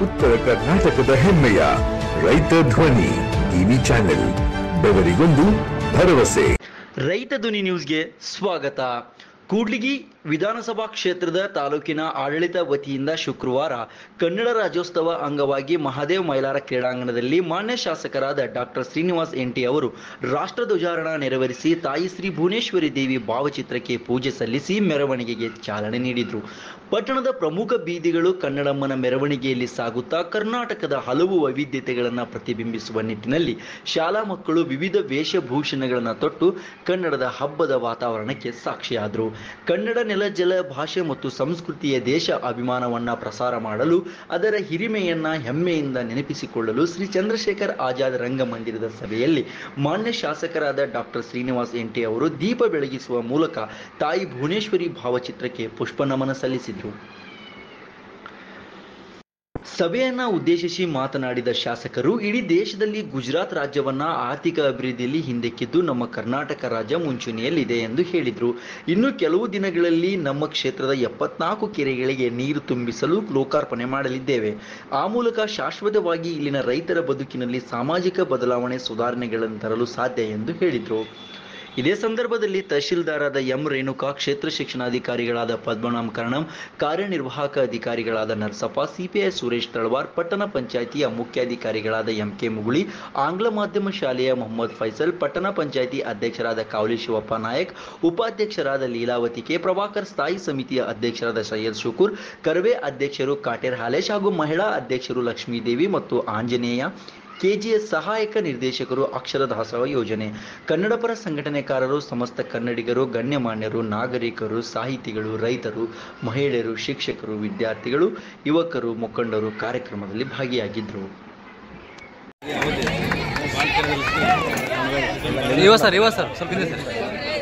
ಉತ್ತರ ಕರ್ನಾಟಕದ ಹೆಮ್ಮೆಯ ರೈತ ಧ್ವನಿ ಟಿವಿ ಚಾನೆಲ್ ಬೆವರಿಗೊಂದು ಭರವಸೆ ರೈತ ಧ್ವನಿ ನ್ಯೂಸ್ಗೆ ಸ್ವಾಗತ ಕೂಡ್ಲಿಗಿ ವಿಧಾನಸಭಾ ಕ್ಷೇತ್ರದ ತಾಲೂಕಿನ ಆಡಳಿತ ವತಿಯಿಂದ ಶುಕ್ರವಾರ ಕನ್ನಡ ರಾಜ್ಯೋತ್ಸವ ಅಂಗವಾಗಿ ಮಹಾದೇವ್ ಮೈಲಾರ ಕ್ರೀಡಾಂಗಣದಲ್ಲಿ ಮಾನ್ಯ ಶಾಸಕರಾದ ಡಾಕ್ಟರ್ ಶ್ರೀನಿವಾಸ್ ಎಂಟಿ ಅವರು ರಾಷ್ಟ್ರಧ್ವಜಾರೋಹಣ ನೆರವೇರಿಸಿ ತಾಯಿ ಶ್ರೀ ಭುವನೇಶ್ವರಿ ದೇವಿ ಭಾವಚಿತ್ರಕ್ಕೆ ಪೂಜೆ ಸಲ್ಲಿಸಿ ಮೆರವಣಿಗೆಗೆ ಚಾಲನೆ ನೀಡಿದರು ಪಟ್ಟಣದ ಪ್ರಮುಖ ಬೀದಿಗಳು ಕನ್ನಡಮ್ಮನ ಮೆರವಣಿಗೆಯಲ್ಲಿ ಸಾಗುತ್ತಾ ಕರ್ನಾಟಕದ ಹಲವು ವೈವಿಧ್ಯತೆಗಳನ್ನು ಪ್ರತಿಬಿಂಬಿಸುವ ನಿಟ್ಟಿನಲ್ಲಿ ಶಾಲಾ ಮಕ್ಕಳು ವಿವಿಧ ವೇಷಭೂಷಣಗಳನ್ನು ತೊಟ್ಟು ಕನ್ನಡದ ಹಬ್ಬದ ವಾತಾವರಣಕ್ಕೆ ಸಾಕ್ಷಿಯಾದರು ಕನ್ನಡ ನೆಲ ಜಲ ಭಾಷೆ ಮತ್ತು ಸಂಸ್ಕೃತಿಯ ದೇಶ ಅಭಿಮಾನವನ್ನ ಪ್ರಸಾರ ಮಾಡಲು ಅದರ ಹಿರಿಮೆಯನ್ನ ಹೆಮ್ಮೆಯಿಂದ ನೆನಪಿಸಿಕೊಳ್ಳಲು ಶ್ರೀ ಚಂದ್ರಶೇಖರ್ ಆಜಾದ್ ರಂಗಮಂದಿರದ ಸಭೆಯಲ್ಲಿ ಮಾನ್ಯ ಶಾಸಕರಾದ ಡಾಕ್ಟರ್ ಶ್ರೀನಿವಾಸ್ ಎಂಟಿ ಅವರು ದೀಪ ಬೆಳಗಿಸುವ ಮೂಲಕ ತಾಯಿ ಭುವನೇಶ್ವರಿ ಭಾವಚಿತ್ರಕ್ಕೆ ಪುಷ್ಪ ನಮನ ಸಲ್ಲಿಸಿದರು ಸಭೆಯನ್ನ ಉದ್ದೇಶಿಸಿ ಮಾತನಾಡಿದ ಶಾಸಕರು ಇಡೀ ದೇಶದಲ್ಲಿ ಗುಜರಾತ್ ರಾಜ್ಯವನ್ನ ಆರ್ಥಿಕ ಅಭಿವೃದ್ಧಿಯಲ್ಲಿ ಹಿಂದೆಕ್ಕಿದ್ದು ನಮ್ಮ ಕರ್ನಾಟಕ ರಾಜ್ಯ ಮುಂಚೂಣಿಯಲ್ಲಿದೆ ಎಂದು ಹೇಳಿದರು ಇನ್ನು ಕೆಲವು ದಿನಗಳಲ್ಲಿ ನಮ್ಮ ಕ್ಷೇತ್ರದ ಎಪ್ಪತ್ನಾಲ್ಕು ಕೆರೆಗಳಿಗೆ ನೀರು ತುಂಬಿಸಲು ಲೋಕಾರ್ಪಣೆ ಮಾಡಲಿದ್ದೇವೆ ಆ ಮೂಲಕ ಶಾಶ್ವತವಾಗಿ ಇಲ್ಲಿನ ರೈತರ ಬದುಕಿನಲ್ಲಿ ಸಾಮಾಜಿಕ ಬದಲಾವಣೆ ಸುಧಾರಣೆಗಳನ್ನು ತರಲು ಸಾಧ್ಯ ಎಂದು ಹೇಳಿದರು ಇದೇ ಸಂದರ್ಭದಲ್ಲಿ ತಹಶೀಲ್ದಾರಾದ ಎಂ ರೇಣುಕಾ ಕ್ಷೇತ್ರ ಶಿಕ್ಷಣಾಧಿಕಾರಿಗಳಾದ ಪದ್ಮನಾಭ ಕರ್ಣಂ ಕಾರ್ಯನಿರ್ವಾಹಕ ಅಧಿಕಾರಿಗಳಾದ ನರಸಪ್ಪ ಸಿಪಿಐ ಸುರೇಶ್ ತಳವಾರ್ ಪಟ್ಟಣ ಪಂಚಾಯಿತಿಯ ಮುಖ್ಯಾಧಿಕಾರಿಗಳಾದ ಎಂ ಕೆ ಮುಗುಳಿ ಆಂಗ್ಲ ಮಾಧ್ಯಮ ಶಾಲೆಯ ಮೊಹಮ್ಮದ್ ಫೈಸಲ್ ಪಟ್ಟಣ ಪಂಚಾಯಿತಿ ಅಧ್ಯಕ್ಷರಾದ ಕಾವಲಿ ಶಿವಪ್ಪ ನಾಯಕ್ ಉಪಾಧ್ಯಕ್ಷರಾದ ಲೀಲಾವತಿ ಕೆ ಪ್ರಭಾಕರ್ ಸ್ಥಾಯಿ ಸಮಿತಿಯ ಅಧ್ಯಕ್ಷರಾದ ಸೈಯದ್ ಶುಕೂರ್ ಕರ್ವೆ ಅಧ್ಯಕ್ಷರು ಕಾಟೇರ್ ಹಾಲೇಶ್ ಹಾಗೂ ಮಹಿಳಾ ಅಧ್ಯಕ್ಷರು ಲಕ್ಷ್ಮೀದೇವಿ ಮತ್ತು ಆಂಜನೇಯ ಕೆಜಿಎಸ್ ಸಹಾಯಕ ನಿರ್ದೇಶಕರು ಅಕ್ಷರ ದಾಸೋಹ ಯೋಜನೆ ಕನ್ನಡಪರ ಸಂಘಟನೆಕಾರರು ಸಮಸ್ತ ಕನ್ನಡಿಗರು ಗಣ್ಯಮಾನ್ಯರು ನಾಗರಿಕರು ಸಾಹಿತಿಗಳು ರೈತರು ಮಹಿಳೆಯರು ಶಿಕ್ಷಕರು ವಿದ್ಯಾರ್ಥಿಗಳು ಯುವಕರು ಮುಖಂಡರು ಕಾರ್ಯಕ್ರಮದಲ್ಲಿ ಭಾಗಿಯಾಗಿದ್ದರು ಇವ ಸರ್ ಇವ ಸರ್ ಸ್ವಲ್ಪ ಹಿಂದೆ ಸರ್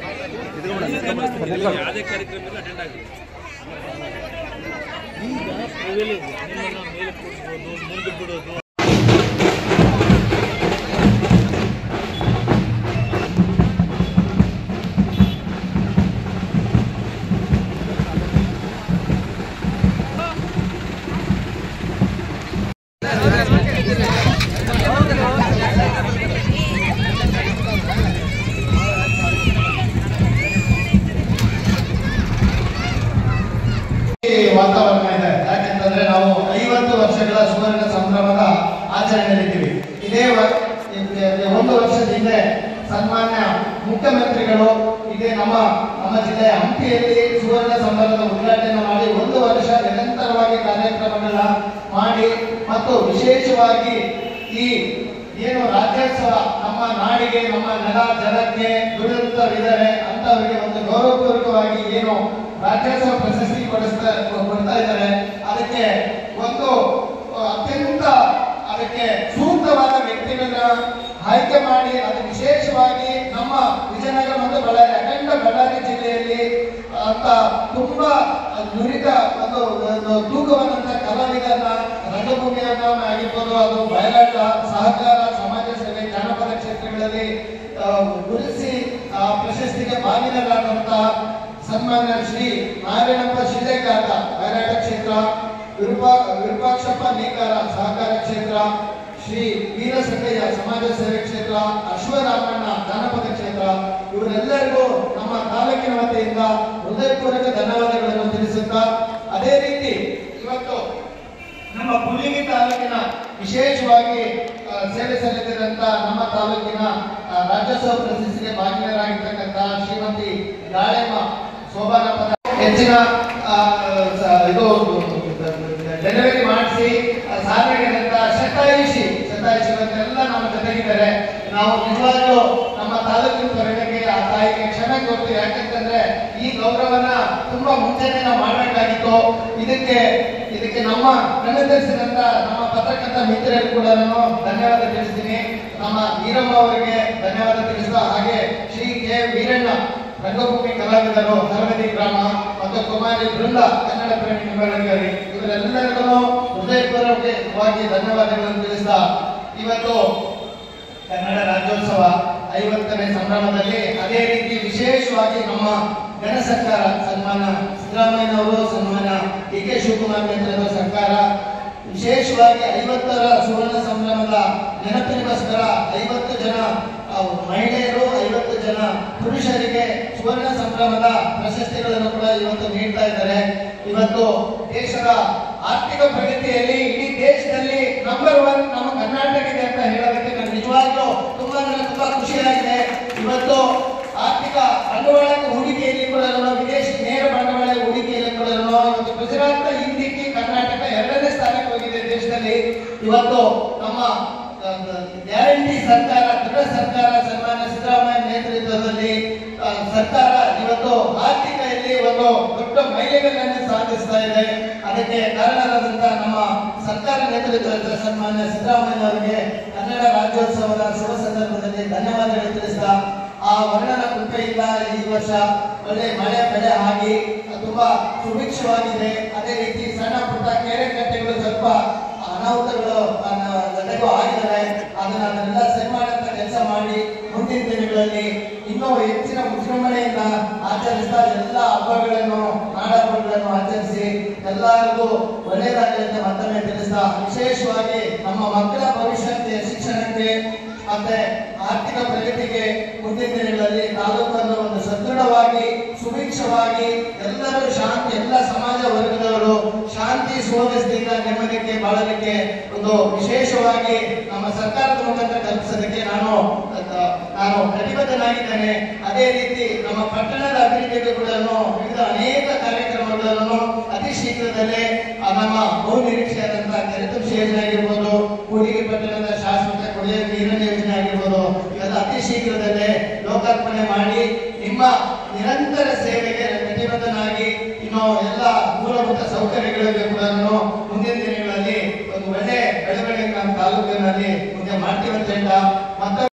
ಈ ವಾತಾವರಣ ಇದೆ ಯಾಕೆಂತಂದ್ರೆ ನಾವು ಐವತ್ತು ವರ್ಷಗಳ ಸುವರ್ಣ ಸಂಭ್ರಮದ ಆಚರಣೆಯಲ್ಲಿದ್ದೀವಿ ಇದೇ ವ- ಇ- ಒಂದು ವರ್ಷದ ಹಿಂದೆ ಸನ್ಮಾನ್ಯ ಮುಖ್ಯಮಂತ್ರಿಗಳು ಇದೇ ನಮ್ಮ ನಮ್ಮ ಜಿಲ್ಲೆಯ ಹಂಪಿಯಲ್ಲಿ ಸುವರ್ಣ ಸಂಭ್ರಮದ ಉದ್ಘಾಟನೆ ಮಾಡಿ ಒಂದು ವರ್ಷ ನಿರಂತರವಾಗಿ ಕಾರ್ಯಕ್ರಮಗಳನ್ನ ಮಾಡಿ ಮತ್ತು ವಿಶೇಷವಾಗಿ ಈ ಏನು ರಾಜ್ಯೋತ್ಸವ ನಮ್ಮ ನಾಡಿಗೆ ನಮ್ಮ ನೆಲ ಜಲಕ್ಕೆ ದುಡಿಯುತ್ತವಿದ್ದಾರೆ ಅಂತವರಿಗೆ ಒಂದು ಗೌರವಪೂರ್ವಕವಾಗಿ ಏನು ರಾಜ್ಯೋತ್ಸವ ಪ್ರಶಸ್ತಿ ಕೊಡಿಸ್ತಾ ಕೊಡ್ತಾ ಇದ್ದಾರೆ ಅದಕ್ಕೆ ಒಂದು ಆ, ಅತ್ಯಂತ ಅದಕ್ಕೆ ಸೂಕ್ತವಾದ ವ್ಯಕ್ತಿಗಳನ್ನ ಆಯ್ಕೆ ಮಾಡಿ ಅದು ವಿಶೇಷವಾಗಿ ನಮ್ಮ ವಿಜಯನಗರ ಮತ್ತು ಬಳ್ಳಾರಿ ಅಖಂಡ ಬಳ್ಳಾರಿ ಜಿಲ್ಲೆಯಲ್ಲಿ ಅಂತ ತುಂಬಾ ನುರಿತ ಒಂದು ಒಂದು ತೂಕವಾದಂತ ಕಲಾವಿದರನ್ನ ರಂಗಭೂಮಿಯನ್ನ ಆಗಿರ್ಬೋದು ಅದು ಬಯಲಾಟ ಸಹಕಾರ ಸಮಾಜ ಸೇವೆ ಜಾನಪದ ಕ್ಷೇತ್ರಗಳಲ್ಲಿ ಆ, ಗುರುತಿಸಿ ಆ ಪ್ರಶಸ್ತಿಗೆ ಭಾಗಿಗಳಾದಂತ ಸನ್ಮಾನ್ಯ ಶ್ರೀ ನಾರಾಯಣಪ್ಪ ಶಿಲೇಕಾಟ ಬಯಲಾಟ ಕ್ಷೇತ್ರ ವಿರೂಪ ವಿರೂಪಾಕ್ಷಪ್ಪ ನೇಕಾರ ಸಹಕಾರ ಕ್ಷೇತ್ರ ಶ್ರೀ ವೀರಸಂಗಯ್ಯ ಸಮಾಜ ಸೇವೆ ಕ್ಷೇತ್ರ ಅಶ್ವರಾಮಣ್ಣ ಜಾನಪದ ಕ್ಷೇತ್ರ ಇವರೆಲ್ಲರಿಗೂ ನಮ್ಮ ತಾಲೂಕಿನ ವತಿಯಿಂದ ಹೃದಯಪೂರ್ವಕ ಧನ್ಯವಾದಗಳನ್ನು ತಿಳಿಸುತ್ತಾ ಅದೇ ರೀತಿ ಇವತ್ತು ನಮ್ಮ ಹುಲಿಗಿ ತಾಲೂಕಿನ ವಿಶೇಷವಾಗಿ ಆ, ಸೇವೆ ಸಲ್ಲಿಸಿದಂತ ನಮ್ಮ ತಾಲೂಕಿನ ಆ, ರಾಜ್ಯೋತ್ಸವ ಪ್ರಶಸ್ತಿಗೆ ಭಾಗಿಯಾಗಿರ್ತಕ್ಕಂಥ ಶ್ರೀಮತಿ ಗಾಳೆಮ್ಮ ಶೋಭಾನ ಪದ ಹೆಚ್ಚಿನ ಆ, ಸ- ಇದು ಡೆಲಿವರಿ ಮಾಡಿಸಿ ಸಾಧನೆಗಿರಂತ ಶತಾಯುಷಿ ಶತಾಯುಷಿ ಇವತ್ತೆಲ್ಲ ನಮ್ಮ ಜೊತೆಗಿದ್ದಾರೆ ನಾವು ನಿಜವಾಗ್ಲೂ ನಮ್ಮ ತಾಲೂಕಿನ ಹೊರಗಡೆ ಆ ತಾಯಿಗೆ ಕ್ಷಮೆ ಕೊಡ್ತೀವಿ ಯಾಕಂತಂದ್ರೆ ಈ ಗೌರವನ ತುಂಬಾ ಮುಂಚೆನೆ ನಾವು ಮಾಡಬೇಕಾಗಿತ್ತು ಇದಕ್ಕೆ ಇದಕ್ಕೆ ನಮ್ಮ ಕಣ್ಣುತರಿಸಿದಂತ ನಮ್ಮ ಪತ್ರಕರ್ತ ಮಿತ್ರರಿಗೂ ಕೂಡ ನಾನು ಧನ್ಯವಾದ ತಿಳಿಸ್ತೀನಿ ನಮ್ಮ ವೀರಮ್ಮ ಅವರಿಗೆ ಧನ್ಯವಾದ ತಿಳಿಸ್ತಾ ಹಾಗೆ ಶ್ರೀ ಕೆ ವೀರಣ್ಣ ರಂಗಭೂಮಿ ಕಲಾವಿದರು ಹರವದಿ ಗ್ರಾಮ ಮತ್ತು ಕುಮಾರಿ ಬೃಂದ ಕನ್ನಡ ಪ್ರೇಮಿ ನಿಂಬಳಗರಿ ಇವರೆಲ್ಲರಿಗೂ ಹೃದಯಪೂರ್ವಕವಾಗಿ ಧನ್ಯವಾದಗಳನ್ನು ತಿಳಿಸ್ತಾ ಇವತ್ತು ಕನ್ನಡ ರಾಜ್ಯೋತ್ಸವ ಐವತ್ತನೇ ಸಂಭ್ರಮದಲ್ಲಿ ಅದೇ ರೀತಿ ವಿಶೇಷವಾಗಿ ನಮ್ಮ ಗಣ ಸರ್ಕಾರ ಸನ್ಮಾನ ಸಿದ್ದರಾಮಯ್ಯನವರು ಸನ್ಮಾನ ಡಿ ಕೆ ಶಿವಕುಮಾರ್ ನೇತೃತ್ವದ ಸರ್ಕಾರ ವಿಶೇಷವಾಗಿ ಐವತ್ತರ ಸುವರ್ಣ ಸಂಭ್ರಮದ ನೆನಪಿನಗೋಸ್ಕರ ಐವತ್ತು ಜನ ಆ, ಮಹಿಳೆಯರು ಐವತ್ತು ಜನ ಪುರುಷರಿಗೆ ಸುವರ್ಣ ಸಂಭ್ರಮದ ಪ್ರಶಸ್ತಿಗಳನ್ನು ಕೂಡ ಇವತ್ತು ನೀಡ್ತಾ ಇದ್ದಾರೆ ಇವತ್ತು ದೇಶದ ಆರ್ಥಿಕ ಪ್ರಗತಿಯಲ್ಲಿ ಇಡೀ ದೇಶದಲ್ಲಿ ನಂಬರ್ ಒನ್ ನಮ್ಮ ಕರ್ನಾಟಕ ಇದೆ ಅಂತ ಹೇಳೋದಕ್ಕೆ ನಾನು ನಿಜವಾಗ್ಲೂ ತುಂಬಾ ನನಗೆ ತುಂಬಾ ಖುಷಿಯಾಗಿದೆ ಇವತ್ತು ಆರ್ಥಿಕ ಬಂಡವಾಳ ಹೂಡಿಕೆಯಲ್ಲಿ ಕೂಡ ವಿದೇಶಿ ನೇರ ಬಂಡವಾಳ ಹೂಡಿಕೆಯಲ್ಲಿ ಕೂಡ ಇವತ್ತು ಗುಜರಾತ್ ಹಿಂದಿಕ್ಕಿ ಕರ್ನಾಟಕ ಎರಡನೇ ಸ್ಥಾನಕ್ಕೆ ಹೋಗಿದೆ ದೇಶದಲ್ಲಿ ಇವತ್ತು ನಮ್ಮ ಗ್ಯಾರಂಟಿ ಸರ್ಕಾರ ದೃಢ ಸರ್ಕಾರ ಸನ್ಮಾನ್ಯ ಸಿದ್ದರಾಮಯ್ಯ ನೇತೃತ್ವದಲ್ಲಿ ಆ, ಸರ್ಕಾರ ಇವತ್ತು ಆರ್ಥಿಕೆಯಲ್ಲಿ ಒಂದು ದೊಡ್ಡ ಮೈಲಿಗಲ್ಲನ್ನು ಸಾಧಿಸ್ತಾ ಇದೆ ಅದಕ್ಕೆ ಕಾರಣರಾದಂತ ನಮ್ಮ ಸರ್ಕಾರ ನೇತೃತ್ವದ ಸನ್ಮಾನ್ಯ ಸಿದ್ದರಾಮಯ್ಯ ಅವರಿಗೆ ಕನ್ನಡ ರಾಜ್ಯೋತ್ಸವದ ಶುಭ ಸಂದರ್ಭದಲ್ಲಿ ಧನ್ಯವಾದಗಳು ತಿಳಿಸ್ತಾ ಆ ವರ್ಣನ ಕೃಪೆಯಿಂದ ಈ ವರ್ಷ ಒಳ್ಳೆ ಮಳೆ ಬೆಳೆ ಆಗಿ ತುಂಬಾ ಸುಭಿಕ್ಷವಾಗಿದೆ ಅದೇ ರೀತಿ ಸಣ್ಣ ಪುಟ್ಟ ಕೆರೆ ಕಟ್ಟೆಗಳು ಸ್ವಲ್ಪ ಅನಾಹುತಗಳು ನನಗೂ ಆಗಿದ್ದಾವೆ ಅದನ್ನ ಅದನ್ನೆಲ್ಲ ಸರಿ ಮಾಡಂತ ಕೆಲಸ ಮಾಡಿ ಮುಂದಿನ ದಿನಗಳಲ್ಲಿ ಇನ್ನೂ ಹೆಚ್ಚಿನ ವಿಜೃಂಭಣೆಯಿಂದ ಆಚರಿಸ್ತಾ ಎಲ್ಲ ಹಬ್ಬಗಳನ್ನು ನಾಡಹಬ್ಬಗಳನ್ನು ಆಚರಿಸಿ ಎಲ್ಲರಿಗೂ ಒಳ್ಳೆಯದಾಗಲಿ ಅಂತ ಮತ್ತೊಮ್ಮೆ ತಿಳಿಸ್ತಾ ವಿಶೇಷವಾಗಿ ನಮ್ಮ ಮಕ್ಕಳ ಭವಿಷ್ಯಕ್ಕೆ ಶಿಕ್ಷಣಕ್ಕೆ ಮತ್ತೆ ಆರ್ಥಿಕ ಪ್ರಗತಿಗೆ ಮುಂದಿನ ದಿನಗಳಲ್ಲಿ ತಾಲೂಕನ್ನು ಒಂದು ಸದೃಢವಾಗಿ ಸುಭಿಕ್ಷವಾಗಿ ಎಲ್ಲರೂ ಶಾಂತಿ ಎಲ್ಲ ಸಮಾಜ ವರ್ಗದವರು ಶಾಂತಿ ಸುವ್ಯವಸ್ಥೆಯಿಂದ ನೆಮ್ಮದಿಗೆ ಬಾಳಲಿಕ್ಕೆ ಒಂದು ವಿಶೇಷವಾಗಿ ನಮ್ಮ ಸರ್ಕಾರದ ಮುಖಾಂತರ ಕಲ್ಪಿಸೋದಕ್ಕೆ ನಾನು ಅಹ್, ನಾನು ಪ್ರತಿಬದ್ಧನಾಗಿದ್ದೇನೆ ಅದೇ ರೀತಿ ನಮ್ಮ ಪಟ್ಟಣದ ಅಭಿವೃದ್ಧಿಗೂ ಕೂಡ ವಿವಿಧ ಅನೇಕ ಕಾರ್ಯಕ್ರಮಗಳನ್ನು ಅತಿ ಶೀಘ್ರದಲ್ಲೇ ಆ ನಮ್ಮ ಬಹು ನಿರೀಕ್ಷೆಯಾದಂತಹ ಕೆರೆತುಂಬಿ ಯೋಜನೆ ಆಗಿರ್ಬೋದು ಕೂಡಿಗೆ ಪಟ್ಟಣದ ಶಾಶ್ವತ ಕುಡಿಯುವ ನೀರಿನ ಯೋಜನೆ ಆಗಿರ್ಬೋದು ಇವೆಲ್ಲ ಅತಿ ಶೀಘ್ರದಲ್ಲೇ ಲೋಕಾರ್ಪಣೆ ಮಾಡಿ ನಿಮ್ಮ ನಿರಂತರ ಸೇವೆಗೆ ಪ್ರತಿಬದ್ಧನಾಗಿ ಇನ್ನು ಎಲ್ಲ ಮೂಲಭೂತ ಸೌಕರ್ಯಗಳಿಗೆ ಕೂಡ ಮುಂದಿನ ದಿನಗಳಲ್ಲಿ ಒಂದು ಒಳ್ಳೆ ಬೆಳವಣಿಗೆ ನಮ್ಮ ತಾಲೂಕಿನಲ್ಲಿ ಮುಂದೆ ಮಾಡ್ತೀವಿ ಅಂತ ಹೇಳ್ತಾ ಮತ್ತೊಮ್ಮೆ